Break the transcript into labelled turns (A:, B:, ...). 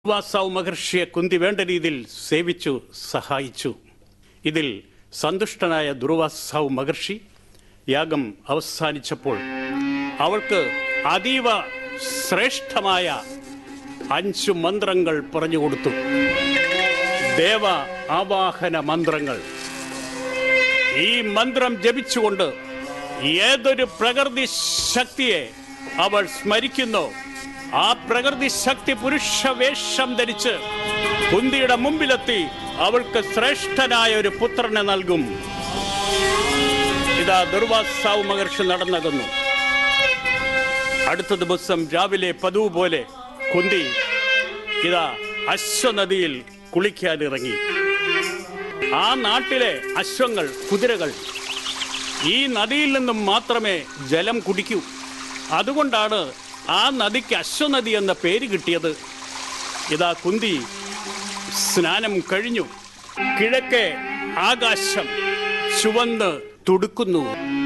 A: വാസാവ് മഹർഷിയെ കുന്തി വേണ്ട രീതിയിൽ സേവിച്ചു സഹായിച്ചു ഇതിൽ സന്തുഷ്ടനായ ദുർവാസാവ് മഹർഷി യാഗം അവസാനിച്ചപ്പോൾ അവൾക്ക് അതീവ ശ്രേഷ്ഠമായ അഞ്ചു മന്ത്രങ്ങൾ പറഞ്ഞുകൊടുത്തു ദേവ ആവാഹന മന്ത്രങ്ങൾ ഈ മന്ത്രം ജപിച്ചുകൊണ്ട് ഏതൊരു പ്രകൃതി ശക്തിയെ അവൾ സ്മരിക്കുന്നോ ആ പ്രകൃതി ശക്തി പുരുഷവേഷം ധരിച്ച് കുന്തിയുടെ മുമ്പിലെത്തി അവൾക്ക് ശ്രേഷ്ഠനായ ഒരു പുത്രനെ നൽകും ഇതാ ദുർവാസാവ് മഹർഷി നടന്നകുന്നു അടുത്ത ദിവസം രാവിലെ പതിവ് പോലെ കുന്തി ഇതാ അശ്വനദിയിൽ കുളിക്കാനിറങ്ങി ആ നാട്ടിലെ അശ്വങ്ങൾ കുതിരകൾ ഈ നദിയിൽ നിന്നും മാത്രമേ ജലം കുടിക്കൂ അതുകൊണ്ടാണ് ആ നദിക്ക് അശ്വനദി എന്ന പേര് കിട്ടിയത് ഇതാ കുന്തി സ്നാനം കഴിഞ്ഞു കിഴക്കെ ആകാശം ചുവന്ന് തുടുക്കുന്നു